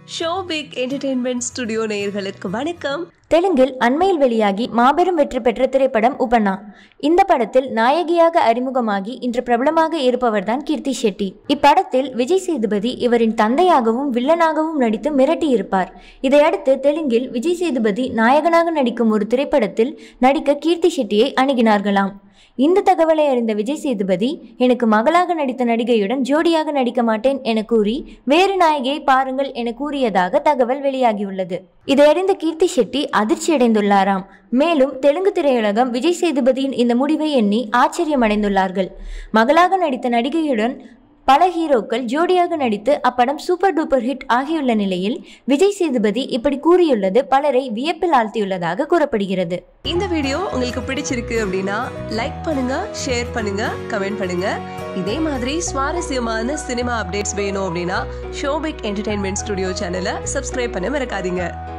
show big entertainment studio நேயர்களுக்கு வணக்கம் தெலுங்கில் அண்மையில் வெளியாகி மாபெரும் வெற்றி பெற்ற திரைப்படம் உபண்ணா இந்த படத்தில் நாயகியாக அறிமுகமாகி இன்று பிரபலமாக இருப்பவர்தான் கீர்த்தி ஷெட்டி இப்படத்தில் விஜய் சேதுபதி இவரின் தந்தையாகவும் வில்லனாகவும் நடித்து மிரட்டியிருப்பார் இதையடுத்து தெலுங்கில் விஜய் சேதுபதி நாயகனாக நடிக்கும் ஒரு திரைப்படத்தில் நடிக்க கீர்த்தி ஷெட்டியை அணுகினார்களாம் இந்த தகவலை அறிந்த விஜய் சேதுபதி எனக்கு மகளாக நடித்த நடிகையுடன் ஜோடியாக நடிக்க மாட்டேன் என கூறி வேறு நாயகியை பாருங்கள் என கூறியதாக தகவல் வெளியாகியுள்ளது இதை அறிந்த கீர்த்தி ஷெட்டி அதிர்ச்சியடைந்துள்ளாராம் மேலும் தெலுங்கு திரையுலகம் விஜய் சேதுபதியின் இந்த முடிவை எண்ணி ஆச்சரியமடைந்துள்ளார்கள் மகளாக நடித்த நடிகையுடன் பல ஹீரோக்கள் ஜோடியாக நடித்து அப்படம் சூப்பர் டூப்பர் ஹிட் ஆகியுள்ள நிலையில் விஜய் சேதுபதி இப்படி கூறியுள்ளது பலரை வியப்பில் ஆழ்த்தியுள்ளதாக கூறப்படுகிறது இந்த வீடியோ உங்களுக்கு பிடிச்சிருக்கு அப்படின்னா லைக் பண்ணுங்க ஷேர் பண்ணுங்க கமெண்ட் பண்ணுங்க இதே மாதிரி சுவாரஸ்யமான சினிமா அப்டேட்ஸ் வேணும் அப்படின்னா ஷோபிக் என்டர்டெயின்மெண்ட் ஸ்டுடியோ சேனலை சப்ஸ்கிரைப் பண்ண மறக்காதீங்க